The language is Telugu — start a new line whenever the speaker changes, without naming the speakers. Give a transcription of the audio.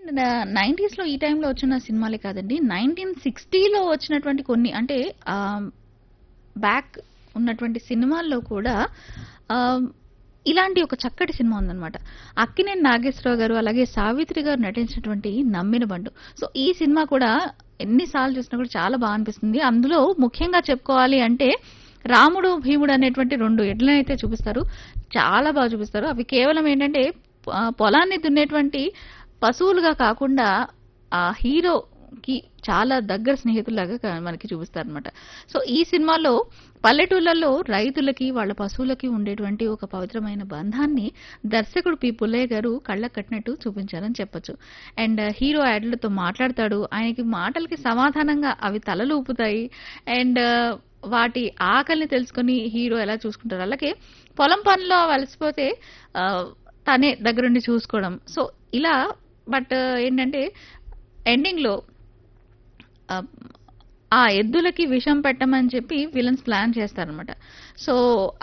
నైంటీస్లో ఈ టైంలో వచ్చిన సినిమాలే కాదండి నైన్టీన్ సిక్స్టీలో వచ్చినటువంటి కొన్ని అంటే బ్యాక్ ఉన్నటువంటి సినిమాల్లో కూడా ఆ, ఇలాంటి ఒక చక్కటి సినిమా ఉందన్నమాట అక్కినేని నాగేశ్వరరావు గారు అలాగే సావిత్రి గారు నటించినటువంటి నమ్మిన బండు సో ఈ సినిమా కూడా ఎన్నిసార్లు చూసినా కూడా చాలా బాగా అనిపిస్తుంది అందులో ముఖ్యంగా చెప్పుకోవాలి అంటే రాముడు భీముడు అనేటువంటి రెండు ఎడ్లను అయితే చూపిస్తారు చాలా బాగా చూపిస్తారు అవి కేవలం ఏంటంటే ఆ, పొలాన్ని దున్నేటువంటి పశువులుగా కాకుండా ఆ హీరోకి చాలా దగ్గర స్నేహితులాగా క- మనకి చూపిస్తారనమాట సో ఈ సినిమాలో పల్లెటూళ్ళల్లో రైతులకి వాళ్ళ పశువులకి ఉండేటువంటి ఒక పవిత్రమైన బంధాన్ని దర్శకుడు పి పుల్లయ్య గారు కళ్ళకు కట్టినట్టు చూపించారని చెప్పొచ్చు అండ్ హీరో యాడ్లతో మాట్లాడతాడు ఆయనకి మాటలకి సమాధానంగా అవి తలలు ఊపుతాయి అండ్ వాటి ఆకలిని తెలుసుకొని హీరో ఎలా చూసుకుంటారు అలాగే పొలం పనిలో అలసిపోతే ఆ, తనే దగ్గరుండి చూసుకోవడం సో ఇలా బట్ ఏంటంటే ఎండింగ్లో ఆ, ఆ ఎద్దులకి విషం పెట్టమని చెప్పి విలన్స్ ప్లాన్ చేస్తారనమాట సో